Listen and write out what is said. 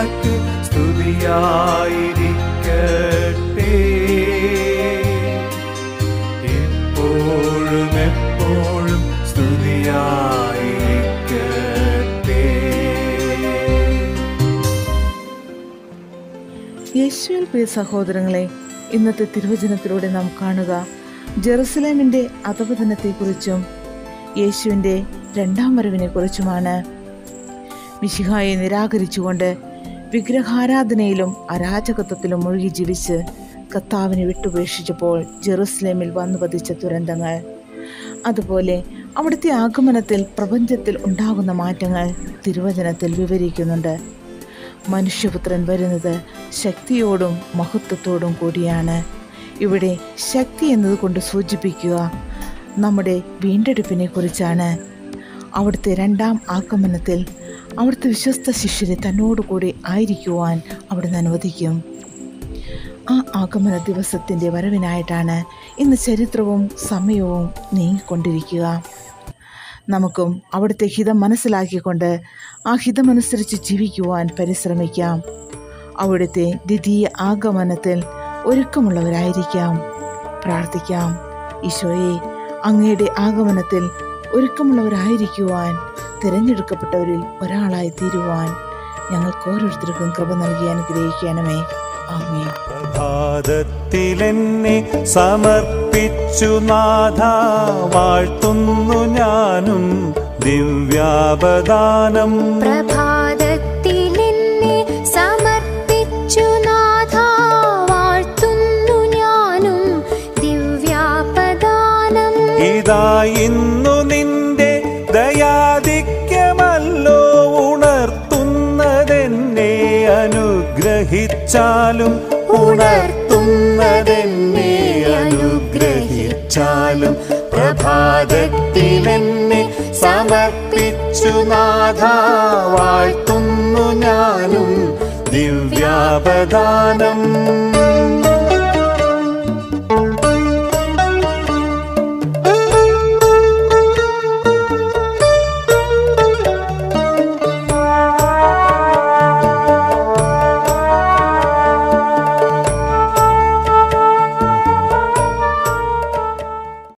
നിനക്ക് സ്തുതിയായിരിക്കട്ടെ എപ്പോഴും എപ്പോഴും സ്തുതിയായിരിക്കട്ടെ യേശുവിൽ പ്രിയ സഹോദരങ്ങളെ ഇന്നത്തെ തിരുവചനത്തിലൂടെ നാം കാണുക ജെറുസലേമിന്റെ അധപതനത്തെക്കുറിച്ചും യേശുവിന്റെ രണ്ടാം വരവിനെക്കുറിച്ചുമാണ് മിശിഹായെ നിരാകരിച്ചുകൊണ്ട് വിഗ്രഹാരാധനയിലും അരാജകത്വത്തിലും മുഴുകി ജീവിച്ച് കർത്താവിനെ വിട്ടുപേക്ഷിച്ചപ്പോൾ ജെറുസലേമിൽ വന്നു പതിച്ച ദുരന്തങ്ങൾ അതുപോലെ അവിടുത്തെ ആഗമനത്തിൽ പ്രപഞ്ചത്തിൽ ഉണ്ടാകുന്ന മാറ്റങ്ങൾ തിരുവചനത്തിൽ വിവരിക്കുന്നുണ്ട് മനുഷ്യപുത്രൻ വരുന്നത് ശക്തിയോടും മഹത്വത്തോടും കൂടിയാണ് ഇവിടെ ശക്തി എന്നതുകൊണ്ട് സൂചിപ്പിക്കുക നമ്മുടെ വീണ്ടെടുപ്പിനെ കുറിച്ചാണ് അവിടുത്തെ രണ്ടാം ആഗമനത്തിൽ അവിടുത്തെ വിശ്വസ്ത ശിഷ്യരെ തന്നോടുകൂടി ആയിരിക്കുവാൻ അവിടുന്ന് അനുവദിക്കും ആ ആഗമന ദിവസത്തിൻ്റെ വരവിനായിട്ടാണ് ഇന്ന് ചരിത്രവും സമയവും നീങ്ങിക്കൊണ്ടിരിക്കുക നമുക്കും അവിടുത്തെ ഹിതം മനസ്സിലാക്കിക്കൊണ്ട് ആ ഹിതമനുസരിച്ച് ജീവിക്കുവാൻ പരിശ്രമിക്കാം അവിടുത്തെ ദ്വിതീയ ആഗമനത്തിൽ ഒരുക്കമുള്ളവരായിരിക്കാം പ്രാർത്ഥിക്കാം ഈശോയെ അങ്ങയുടെ ആഗമനത്തിൽ ഒരുക്കമുള്ളവരായിരിക്കുവാൻ തിരഞ്ഞെടുക്കപ്പെട്ടവരിൽ ഒരാളായി തീരുവാൻ ഞങ്ങൾക്ക് ഓരോരുത്തർക്കും കൃപ നൽകി അനുഗ്രഹിക്കണമേ ആമേ പ്രഭാതത്തിലെന്നെ സമർപ്പിച്ചു നാഥ വാഴ്ത്തുന്നു ഞാനും ദിവ്യാപദാനം പ്രഭാതത്തിലെന്നെ സമർപ്പിച്ചു നാഥ വാഴ്ത്തുന്നു ഞാനും ദിവ്യാപദാനം ഇതാ ഇന്നു നിന്റെ ദയാധിക്യമല്ലോ ഉണർത്തുന്നതെന്നെ അനുഗ്രഹിച്ചാലും ഉണർത്തുന്നതെന്നെ അനുഗ്രഹിച്ചാലും പ്രഭാതത്തിലെന്നെ സമർപ്പിച്ചു നാഥ വാഴ്ത്തുന്നു ഞാനും ദിവ്യാപദാനം